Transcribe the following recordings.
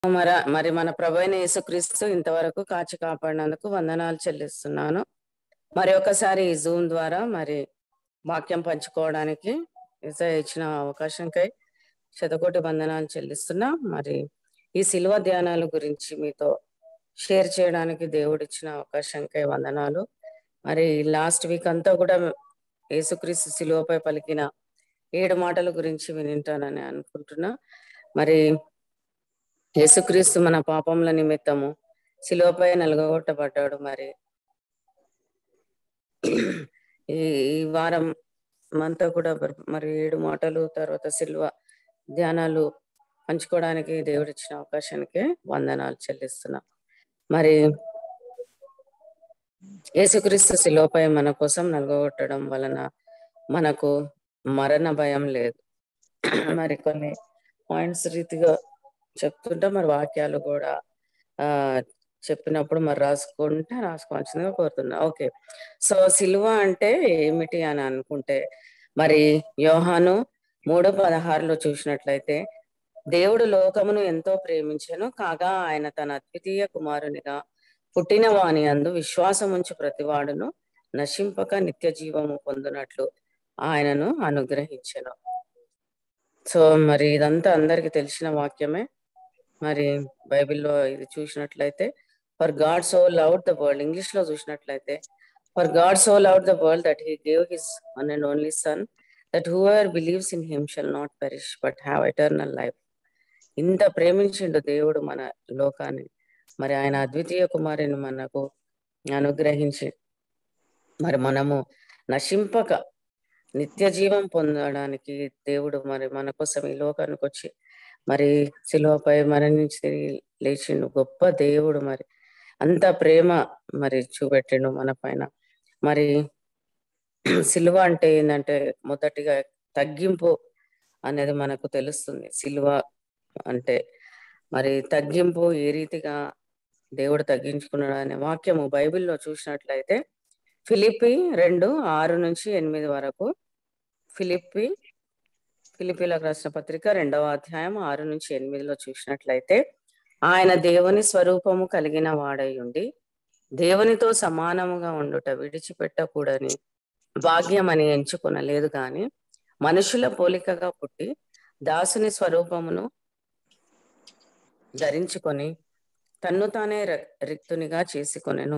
మర మరి మన ప్రభైన యేసుక్రీస్తు ఇంతవరకు కాచి కాపాడినందుకు వందనాలు చెల్లిస్తున్నాను మరి ఒకసారి ఈ జూమ్ ద్వారా మరి వాక్యం పంచుకోవడానికి ఇస- ఇచ్చిన అవకాశంకై శతకోటి వందనాలు చెల్లిస్తున్నా మరి ఈ శిల్వ ధ్యానాల గురించి మీతో షేర్ చేయడానికి దేవుడు ఇచ్చిన అవకాశంకై వందనాలు మరి లాస్ట్ వీక్ అంతా కూడా యేసుక్రీస్తు శిలువపై పలికిన ఏడు మాటల గురించి వినింటానని అనుకుంటున్నా మరి యేసుక్రీస్తు మన పాపముల నిమిత్తము శిలువపై నలుగొట్టబడ్డాడు మరి ఈ ఈ వారం అంతా కూడా మరి- మరి ఏడు మాటలు తర్వాత శిల్వ ధ్యానాలు పంచుకోవడానికి దేవుడు ఇచ్చిన అవకాశానికి వందనాలు చెల్లిస్తున్నా మరి యేసుక్రీస్తు శిలువపై మన కోసం నలుగొట్టడం వలన మనకు మరణ భయం లేదు మరి కొన్ని పాయింట్స్ రీతిగా చెప్తుంటే మరి వాక్యాలు కూడా ఆ చెప్పినప్పుడు మరి రాసుకుంటే రాసుకోవాల్సిందిగా కోరుతున్నా ఓకే సో సిలువ అంటే ఏమిటి అని అనుకుంటే మరి యోహాను మూడు పదహారులో చూసినట్లయితే దేవుడు లోకమును ఎంతో ప్రేమించెను కాగా ఆయన తన అద్వితీయ కుమారునిగా పుట్టిన వాని అందు విశ్వాసముంచు ప్రతివాడును నశింపక నిత్య జీవము పొందినట్లు ఆయనను అనుగ్రహించెను సో మరి ఇదంతా అందరికి తెలిసిన వాక్యమే మరి బైబిల్లో ఇది చూసినట్లయితే for God so loud the world English లో చూసినట్లయితే for God so loud the world that he gave his one and only son that whoever believes in him shall not perish but have eternal life ఇంత ప్రేమించిండు దేవుడు మన లోకాన్ని మరి ఆయన అద్వితీయ కుమారుని మనకు అనుగ్రహించి మరి మనము నశింపక నిత్య జీవం పొందడానికి దేవుడు మరి మన కోసం ఈ లోకానికి వచ్చి మరి శిలువపై మరణించి తిరిగి లేచిండు గొప్ప దేవుడు మరి అంత ప్రేమ మరి చూపెట్టిండు మన పైన మరి సిలువ అంటే ఏంటంటే మొదటిగా తగ్గింపు అనేది మనకు తెలుస్తుంది సిలువ అంటే మరి తగ్గింపు ఏ రీతిగా దేవుడు తగ్గించుకున్నాడు అనే వాక్యము బైబిల్లో చూసినట్లయితే ఫిలిప్పి రెండు ఆరు నుంచి ఎనిమిది వరకు ఫిలిప్పి ఫిలిపిలకు రాసిన పత్రిక రెండవ అధ్యాయం ఆరు నుంచి ఎనిమిదిలో చూసినట్లయితే ఆయన దేవుని స్వరూపము కలిగిన వాడై ఉండి దేవునితో సమానముగా ఉండుట విడిచిపెట్టకూడని భాగ్యమని ఎంచుకొనలేదు గాని మనుషుల పోలికగా పుట్టి దాసుని స్వరూపమును ధరించుకొని తన్ను తానే ర- రిక్తునిగా చేసుకొనెను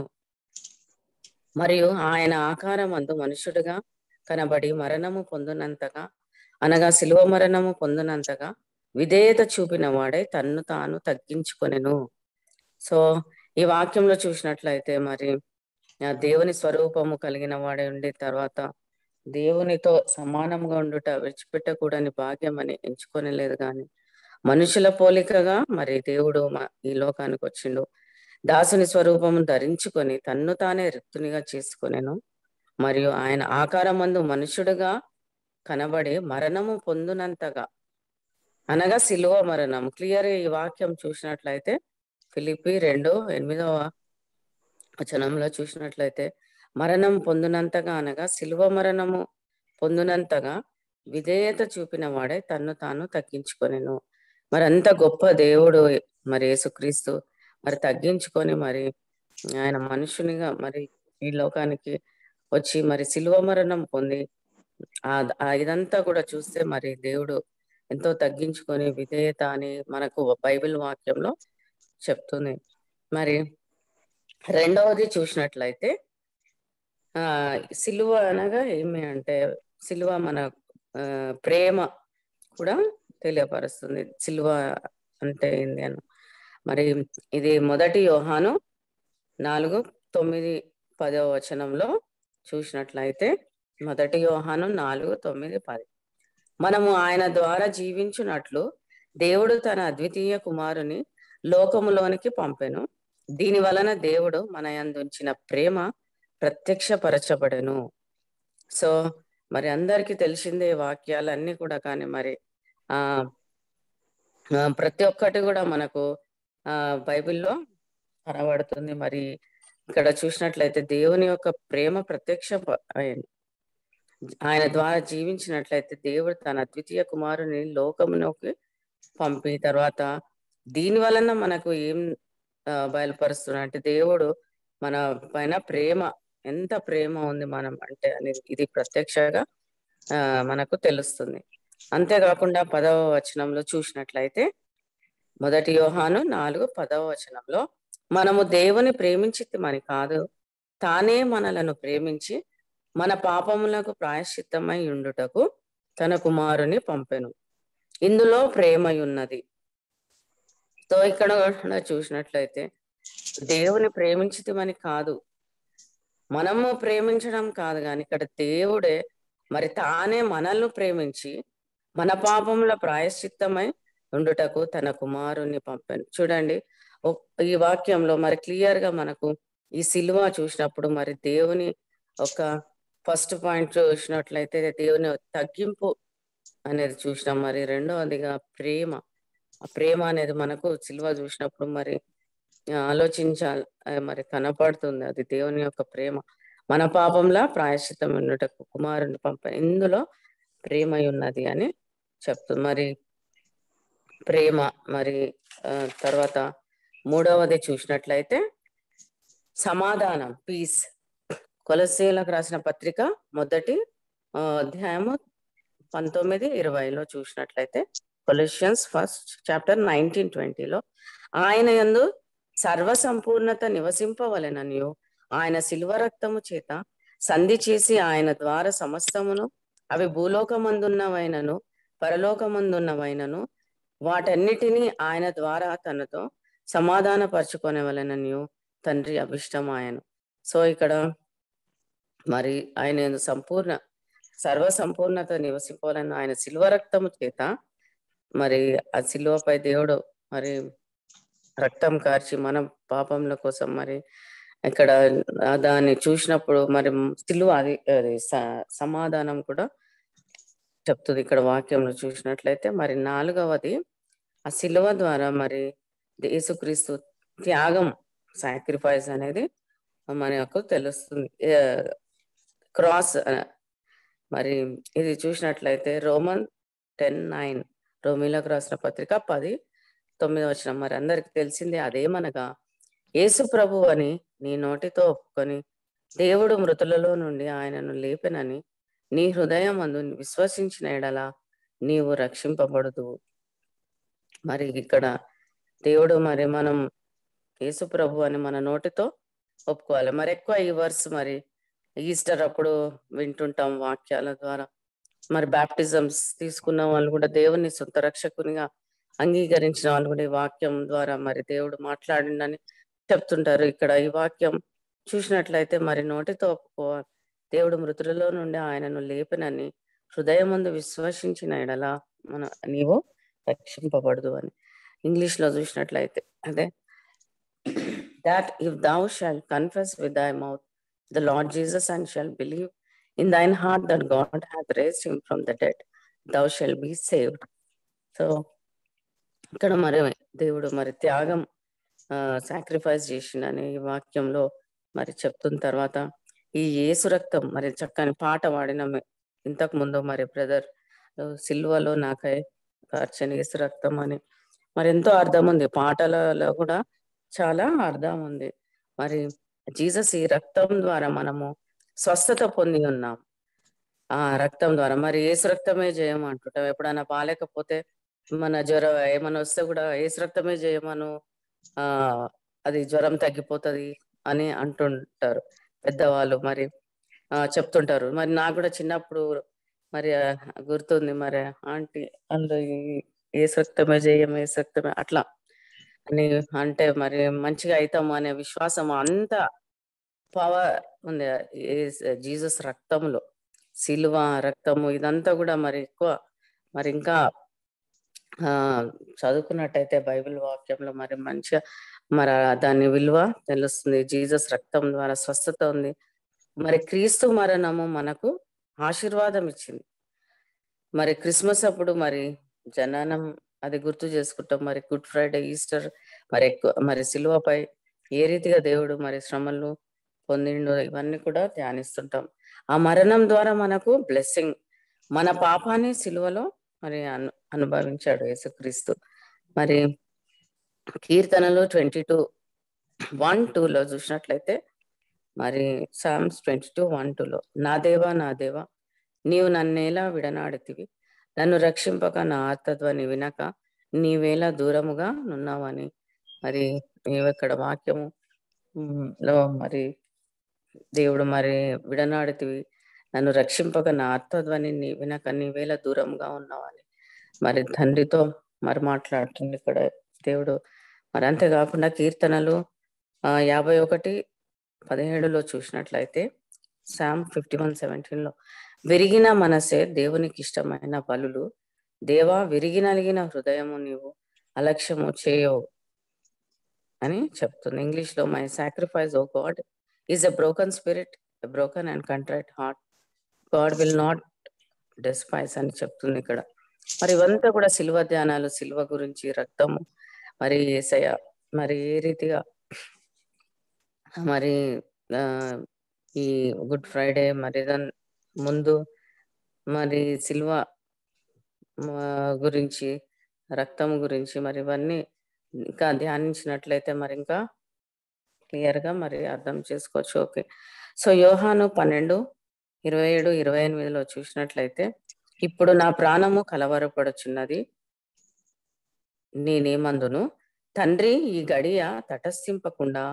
మరియు ఆయన ఆకారమందు మనుషుడుగా కనబడి మరణము పొందినంతగా అనగా శిలువ మరణము పొందినంతగా విధేయత చూపిన వాడై తన్ను తాను తగ్గించుకొనెను సో ఈ వాక్యంలో చూసినట్లయితే మరి ఆ దేవుని స్వరూపము కలిగిన వాడై ఉండి తర్వాత దేవునితో సమానంగా ఉండుట విడిచిపెట్టకూడని భాగ్యం అని ఎంచుకొనలేదు కానీ మనుషుల పోలికగా మరి దేవుడు మా ఈ లోకానికి వచ్చిండు దాసుని స్వరూపము ధరించుకొని తన్ను తానే రిక్తునిగా చేసుకొనెను మరియు ఆయన ఆకారమందు మనుషుడుగా కనబడి మరణము పొందునంతగా అనగా శిలువ మరణం క్లియర్ ఈ వాక్యం చూసినట్లయితే ఫిలిపి రెండు ఎనిమిదవ వచనంలో చూసినట్లయితే మరణం పొందినంతగా అనగా శిలువ మరణము పొందినంతగా విధేయత చూపిన వాడే తన్ను తాను తగ్గించుకొనెను మరి అంత గొప్ప దేవుడు మరి యేసుక్రీస్తు మరి తగ్గించుకొని మరి ఆయన మనుషునిగా మరి ఈ లోకానికి వచ్చి మరి శిలువ మరణం పొంది ఆ ఆ ఇదంతా కూడా చూస్తే మరి దేవుడు ఎంతో తగ్గించుకొని విధేయత అని మనకు బైబిల్ వాక్యంలో చెప్తుంది మరి రెండవది చూసినట్లయితే ఆ సిలువ అనగా ఏమి అంటే సిలువ మన ఆ, ప్రేమ కూడా తెలియపరుస్తుంది సిలువ అంటే ఏంది అని మరి ఇది మొదటి యోహాను నాలుగు తొమ్మిది పదవ వచనంలో చూసినట్లయితే మొదటి యోహాను నాలుగు తొమ్మిది పది మనము ఆయన ద్వారా జీవించున్నట్లు దేవుడు తన అద్వితీయ కుమారుని లోకములోనికి పంపెను దీని వలన దేవుడు మన యందుంచిన ప్రేమ ప్రత్యక్షపరచబడెను సో మరి అందరికీ తెలిసిందే ఈ వాక్యాలన్నీ కూడా కానీ మరి ఆ ఆ, ప్రతి ఒక్కటి కూడా మనకు ఆ బైబిల్లో కనబడుతుంది మరి ఇక్కడ చూసినట్లయితే దేవుని యొక్క ప్రేమ ప్రత్యక్ష అయింది ఆయన ద్వారా జీవించినట్లయితే దేవుడు తన అద్వితీయ కుమారుని లోకములోకి పంపి తర్వాత దీని వలన మనకు ఏం ఆ, బయలుపరుస్తున్నా అంటే దేవుడు మన పైన ప్రేమ ఎంత ప్రేమ ఉంది మనం అంటే అనేది ఇది ప్రత్యక్షంగా ఆ మనకు తెలుస్తుంది అంతేకాకుండా పదవ వచనంలో చూసినట్లయితే మొదటి యోహాను నాలుగు పదవ వచనంలో మనము దేవుని ప్రేమించితిమని కాదు తానే మనలను ప్రేమించి మన పాపములకు ప్రాయశ్చిత్తమై ఉండుటకు తన కుమారుని పంపెను ఇందులో ప్రేమ ఉన్నది సో ఇక్కడ కూడా చూసినట్లయితే దేవుని ప్రేమించితిమని కాదు మనము ప్రేమించడం కాదు కానీ ఇక్కడ దేవుడే మరి తానే మనల్ని ప్రేమించి మన పాపముల ప్రాయశ్చిత్తమై ఉండుటకు తన కుమారుణ్ణి పంపాను చూడండి ఒక్- ఈ వాక్యంలో మరి క్లియర్ గా మనకు ఈ సిలువ చూసినప్పుడు మరి దేవుని ఒక ఫస్ట్ పాయింట్ చూసినట్లయితే దేవుని తగ్గింపు అనేది చూసినాం మరి రెండవదిగా ప్రేమ ఆ ప్రేమ అనేది మనకు సిలువ చూసినప్పుడు మరి ఆ, ఆలోచించాలి ఆ, మరి కనపడుతుంది అది దేవుని యొక్క ప్రేమ మన పాపంలా ప్రాయశ్చితం ఉన్నటకు కుమారుని పంప ఇందులో ప్రేమ ఉన్నది అని చెప్తుంది మరి ప్రేమ మరి ఆ, తర్వాత మూడవది చూసినట్లయితే సమాధానం పీస్ కొలసీలకు రాసిన పత్రిక మొదటి ఆ, అధ్యాయము పంతొమ్మిది ఇరవైలో చూసినట్లయితే కొలెషన్స్ ఫస్ట్ చాప్టర్ నైన్టీన్ ట్వంటీలో ఆయన యందు సర్వ సంపూర్ణత నివసింపవలెననియు ఆయన శిల్వ రక్తము చేత సంధి చేసి ఆయన ద్వారా సమస్తమును అవి భూలోకమందున్నవైనను పరలోకమందున్నవైనను వాటన్నిటినీ ఆయన ద్వారా తనతో సమాధాన పరచుకొనవలెననియు తండ్రి అభిష్టం ఆయన సో ఇక్కడ మరి ఆయన యందు సంపూర్ణ సర్వ సంపూర్ణత నివసింపాలని ఆయన శిల్వ రక్తము చేత మరి ఆ శిలువపై దేవుడు మరి రక్తం కార్చి మన పాపముల కోసం మరి ఇక్కడ ఆ దాన్ని చూసినప్పుడు మరి సిలువ అది అది స- సమాధానం కూడా చెప్తుంది ఇక్కడ వాక్యంలో చూసినట్లయితే మరి నాలుగవది ఆ సిలువ ద్వారా మరి యేసుక్రీస్తు త్యాగం సాక్రిఫైస్ అనేది మనకు తెలుస్తుంది క్రాస్ మరి ఇది చూసినట్లయితే రోమన్ టెన్ నైన్ రోమిలకు రాసిన పత్రిక పది తొమ్మిది వచ్చిన మరి అందరికి తెలిసిందే అదేమనగా యేసు ప్రభు అని నీ నోటితో ఒప్పుకొని దేవుడు మృతులలో నుండి ఆయనను లేపెనని నీ హృదయం అందు విశ్వసించిన ఎడల నీవు రక్షింపబడదు మరి ఇక్కడ దేవుడు మరి మనం యేసు ప్రభు అని మన నోటితో ఒప్పుకోవాలి మరి ఎక్కువ ఈ వర్స్ మరి ఈస్టర్ అప్పుడు వింటుంటాం వాక్యాల ద్వారా మరి బాప్టిజమ్స్ తీసుకున్న వాళ్ళు కూడా దేవుని సొంత రక్షకునిగా అంగీకరించిన వాళ్ళు కూడా ఈ వాక్యం ద్వారా మరి దేవుడు మాట్లాడిండని చెప్తుంటారు ఇక్కడ ఈ వాక్యం చూసినట్లయితే మరి నోటితో ఒప్పుకోవాలి దేవుడు మృతులలో నుండి ఆయనను లేపనని హృదయం ముందు విశ్వసించిన ఎడల మన నీవు రక్షింపబడదు అని ఇంగ్లీష్ లో చూసినట్లయితే అదే that if thou shalt confess with thy mouth the Lord Jesus and shalt believe in thine heart that God hath raised him from the dead, thou shalt be saved. So ఇక్కడ మరి దేవుడు మరి త్యాగం sacrifice చేసిండని ఈ వాక్యంలో మరి చెప్తున్న తర్వాత ఈ యేసు రక్తం మరి చక్కని పాట వాడిన ఇంతకు ముందు మరి బ్రదర్ సిల్వలో నాకై కార్చని యేసు రక్తం అని మరి ఎంతో అర్థం ఉంది పాటలలో కూడా చాలా అర్థం ఉంది మరి జీసస్ ఈ రక్తం ద్వారా మనము స్వస్థత పొంది ఉన్నాం ఆ రక్తం ద్వారా మరి ఏసు రక్తమే జయం అంటుంటాం ఎప్పుడైనా బాగాలేకపోతే మన జ్వరం ఏమైనా వస్తే కూడా ఏసు రక్తమే జయమను ఆ అది జ్వరం తగ్గిపోతది అని అంటుంటారు పెద్దవాళ్ళు మరి ఆ చెప్తుంటారు మరి నాకు కూడా చిన్నప్పుడు మరి ఆ, గుర్తుంది మరి ఆంటీ అందులో ఏసు రక్తమే జయం ఏసు రక్తమే అట్లా అని అంటే మరి మంచిగా అవుతాము అనే విశ్వాసం అంత పవర్ ఉంది ఏ- జీసస్ రక్తంలో సిలువ రక్తము ఇదంతా కూడా మరి ఎక్కువ మరి ఇంకా ఆ చదువుకున్నట్టయితే బైబిల్ వాక్యంలో మరి మంచిగా మరి ఆ దాని విలువ తెలుస్తుంది జీసస్ రక్తం ద్వారా స్వస్థత ఉంది మరి క్రీస్తు మరణము మనకు ఆశీర్వాదం ఇచ్చింది మరి క్రిస్మస్ అప్పుడు మరి జననం అది గుర్తు చేసుకుంటాం మరి గుడ్ ఫ్రైడే ఈస్టర్ మరి ఎక్కువ మరి సిలువపై ఏ రీతిగా దేవుడు మరి శ్రమలు పొందిండు ఇవన్నీ కూడా ధ్యానిస్తుంటాం ఆ మరణం ద్వారా మనకు బ్లెస్సింగ్ మన పాపాన్ని సిలువలో మరి అను అనుభవించాడు యేసుక్రీస్తు మరి కీర్తనలు ట్వంటీ టూ వన్ టూలో చూసినట్లయితే మరి సామ్స్ ట్వంటీ టూ వన్ టూలో నా దేవా నా దేవా నీవు నన్నేలా విడనాడుతివి నన్ను రక్షింపక నా ఆర్తధ్వని వినక నీవేలా దూరముగా నున్నావని మరి నీవెక్కడ వాక్యము ఉమ్, లో మరి దేవుడు మరి విడనాడుతివి నన్ను రక్షింపక నా ఆర్తధ్వని నీ వినక నీవేలా దూరంగా ఉన్నావని మరి తండ్రితో మరి మాట్లాడుతుంది ఇక్కడ దేవుడు మరి అంతేకాకుండా కీర్తనలు ఆ యాభై ఒకటి పదిహేడులో చూసినట్లయితే శామ్ ఫిఫ్టీ వన్ సెవెంటీన్ లో విరిగిన మనసే దేవునికి ఇష్టమైన బలులు దేవా విరిగి నలిగిన హృదయము నీవు అలక్ష్యము చేయవు అని చెప్తుంది ఇంగ్లీష్ లో my sacrifice O God is a broken spirit a broken and contrite heart God will not despise అని చెప్తుంది ఇక్కడ మరి ఇవంతా కూడా సిల్వ ధ్యానాలు సిల్వ గురించి రక్తము మరి ఏసయ మరి ఏ రీతిగా మరి ఆ, ఈ గుడ్ ఫ్రైడే మరి దాని ముందు మరి సిల్వ ఆ, గురించి రక్తం గురించి మరి ఇవన్నీ ఇంకా ధ్యానించినట్లయితే మరి ఇంకా క్లియర్ గా మరి అర్థం చేసుకోవచ్చు ఓకే సో యోహాను పన్నెండు ఇరవై ఏడు ఇరవై ఎనిమిదిలో చూసినట్లయితే ఇప్పుడు నా ప్రాణము కలవరపడుచున్నది నేనేమందును తండ్రి ఈ గడియ తటస్థింపకుండా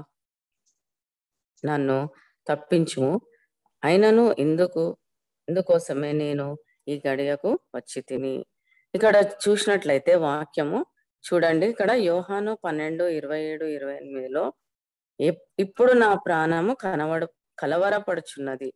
నన్ను తప్పించుము అయినను ఇందుకు ఇందుకోసమే నేను ఈ గడియకు వచ్చి తిని ఇక్కడ చూసినట్లయితే వాక్యము చూడండి ఇక్కడ యోహాను పన్నెండు ఇరవై ఏడు ఇరవై ఎనిమిదిలో "ఇప్- ఇప్పుడు నా ప్రాణము కనబడు కలవరపడుచున్నది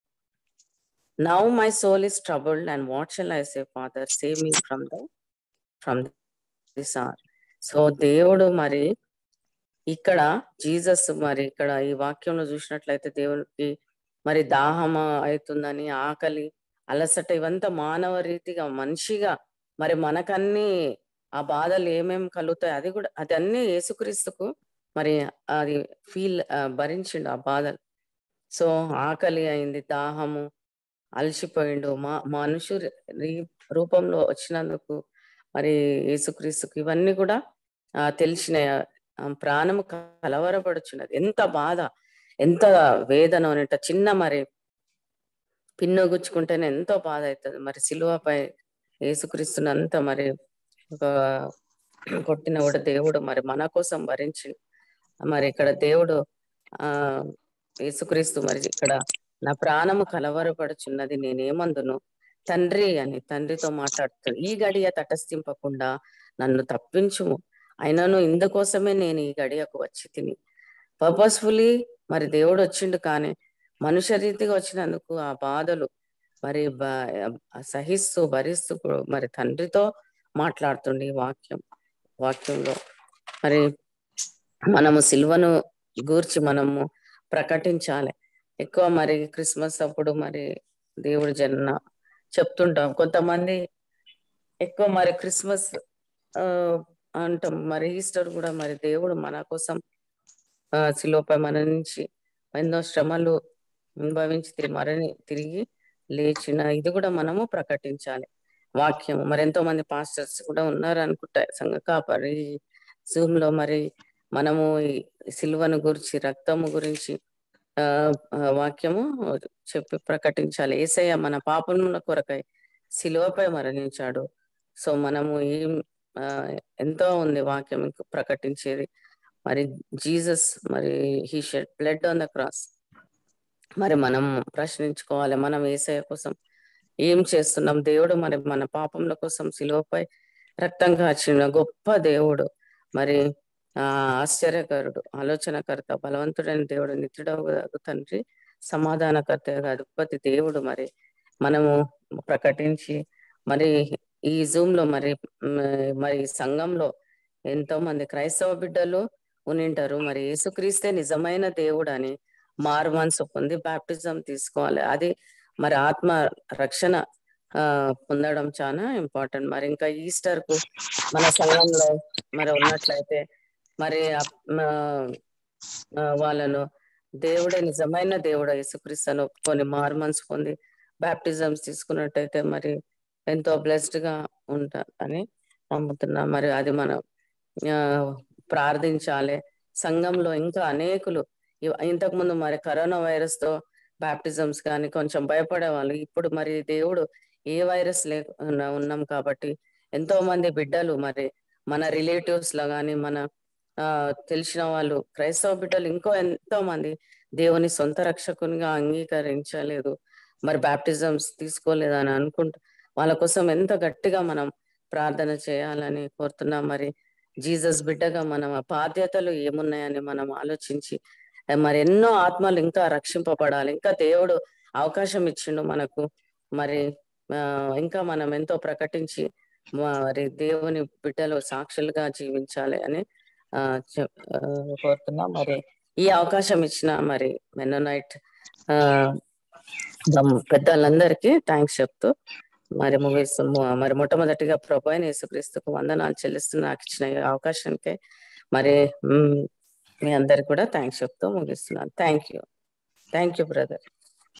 now my soul is troubled and what shall I say father save me from the from this hour so దేవుడు మరి ఇక్కడ జీసస్ మరి ఇక్కడ ఈ వాక్యంలో చూసినట్లయితే దేవునికి మరి దాహం అవుతుందని ఆకలి అలసట ఇవంతా మానవ రీతిగా మనిషిగా మరి మనకన్నీ ఆ బాధలు ఏమేమి కలుగుతాయి అది కూడా అది అన్ని యేసుక్రీస్తుకు మరి అది ఫీల్ భరించిండు ఆ బాధలు సో ఆకలి అయింది దాహము అలసిపోయిండు మా మనుషు రీ- రూపంలో వచ్చినందుకు మరి యేసుక్రీస్తుకు ఇవన్నీ కూడా ఆ, తెలిసిన ఆ, ప్రాణము కలవరపడుచున్నది ఎంత బాధ ఎంత వేదన అనేట చిన్న మరి పిన్ను గుచ్చుకుంటేనే ఎంతో బాధ అవుతుంది మరి సిలువపై యేసుక్రీస్తునంత మరి ఒక కొట్టిన కూడా దేవుడు మరి మన కోసం భరించి మరి ఇక్కడ దేవుడు ఆ యేసుక్రీస్తు మరి ఇక్కడ నా ప్రాణము కలవరపడుచున్నది నేనేమందును తండ్రి అని తండ్రితో మాట్లాడుతాడు ఈ గడియ తటస్థింపకుండా నన్ను తప్పించుము అయినను ఇందుకోసమే నేను ఈ గడియకు వచ్చి తిని పర్పస్ఫుల్లీ మరి దేవుడు వచ్చిండు కానీ మనుష్య రీతిగా వచ్చినందుకు ఆ బాధలు మరి బ- సహిస్తూ భరిస్తూ కూడా మరి తండ్రితో మాట్లాడుతుండే ఈ వాక్యం వాక్యంలో మరి మనము సిల్వను గూర్చి మనము ప్రకటించాలి ఎక్కువ మరి క్రిస్మస్ అప్పుడు మరి దేవుడి జన్మ చెప్తుంటాం కొంతమంది ఎక్కువ మరి క్రిస్మస్ ఆ అంటాం మరి ఈస్టర్ కూడా మరి దేవుడు మన కోసం ఆ శిలోపై మన నుంచి ఎన్నో శ్రమలు అనుభవించి తిరిగి మరణి తిరిగి లేచిన ఇది కూడా మనము ప్రకటించాలి వాక్యం మరి ఎంతో మంది పాస్టర్స్ కూడా ఉన్నారు అనుకుంటా సంఘ కాపరి జూమ్ లో మరి మనము ఈ సిలువను గురించి రక్తము గురించి ఆ ఆ, వాక్యము చెప్పి ప్రకటించాలి ఏసయ్య మన పాపముల కొరకై సిలువపై మరణించాడు సో మనము ఏం ఆ, ఎంతో ఉంది వాక్యం ఇంక ప్రకటించేది మరి జీసస్ మరి he shed blood on the cross మరి మనం ప్రశ్నించుకోవాలి మనం ఏసయ్య కోసం ఏం చేస్తున్నాం దేవుడు మరి మన పాపముల కోసం సిలువపై రక్తం కాచిన గొప్ప దేవుడు మరి ఆ ఆశ్చర్యకరుడు ఆలోచనకర్త బలవంతుడైన దేవుడు నిత్యుడవు తండ్రి సమాధానకర్త అధిపతి దేవుడు మరి మనము ప్రకటించి మరి ఈ జూమ్ లో మరి మ్, మరి సంఘంలో ఎంతో మంది క్రైస్తవ బిడ్డలు ఉనింటారు మరి యేసుక్రీస్తే నిజమైన దేవుడు అని మారు మనసు పొంది బాప్టిజం తీసుకోవాలి అది మరి ఆత్మ రక్షణ ఆ పొందడం చాలా ఇంపార్టెంట్ మరి ఇంకా ఈస్టర్ కు మన సంఘంలో మరి ఉన్నట్లయితే మరి ఆ- ఆ, ఆ, వాళ్ళను దేవుడే నిజమైన దేవుడు యేసుక్రీస్తుని ఒప్పుకొని మారు మనసు పొంది బాప్టిజమ్స్ తీసుకున్నట్టయితే మరి ఎంతో బ్లెస్డ్ గా ఉంటారు అని నమ్ముతున్నా మరి అది మనం ఆ, ప్రార్థించాలి సంఘంలో ఇంకా అనేకులు ఇవ- ఇంతకు ముందు మరి కరోనా వైరస్ తో బాప్టిజమ్స్ కానీ కొంచెం భయపడేవాళ్ళు ఇప్పుడు మరి దేవుడు ఏ వైరస్ లేకుండా ఉన్నాం కాబట్టి ఎంతో మంది బిడ్డలు మరి మన రిలేటివ్స్ లో కానీ మన ఆ తెలిసిన వాళ్ళు క్రైస్తవ బిడ్డలు ఇంకో ఎంతో మంది దేవుని సొంత రక్షకునిగా అంగీకరించలేదు మరి బాప్టిజమ్స్ తీసుకోలేదు అని అనుకుంటూ వాళ్ళ కోసం ఎంత గట్టిగా మనం ప్రార్థన చేయాలని కోరుతున్నాం మరి జీసస్ బిడ్డగా మనం ఆ బాధ్యతలు ఏమున్నాయని మనం ఆలోచించి ఆ, మరి ఎన్నో ఆత్మలు ఇంకా రక్షింపబడాలి ఇంకా దేవుడు అవకాశం ఇచ్చిండు మనకు మరి ఆ, ఇంకా మనం ఎంతో ప్రకటించి మరి దేవుని బిడ్డలు సాక్షులుగా జీవించాలి అని ఆ, చెప్- ఆ, కోరుతున్నాం మరి ఈ అవకాశం ఇచ్చిన మరి మెనోనైట్ ఆ దమ్- పెద్దలందరికీ థ్యాంక్స్ చెప్తూ మరి ముగిస్తు మరి మొట్టమొదటిగా ప్రభు అయిన యేసుక్రీస్తుకు వందనాలు చెల్లిస్తూ నాకు ఇచ్చిన ఈ అవకాశానికి మరి మ్, మీ అందరికి కూడా థ్యాంక్స్ చెప్తూ ముగిస్తున్నాను thank you thank you brother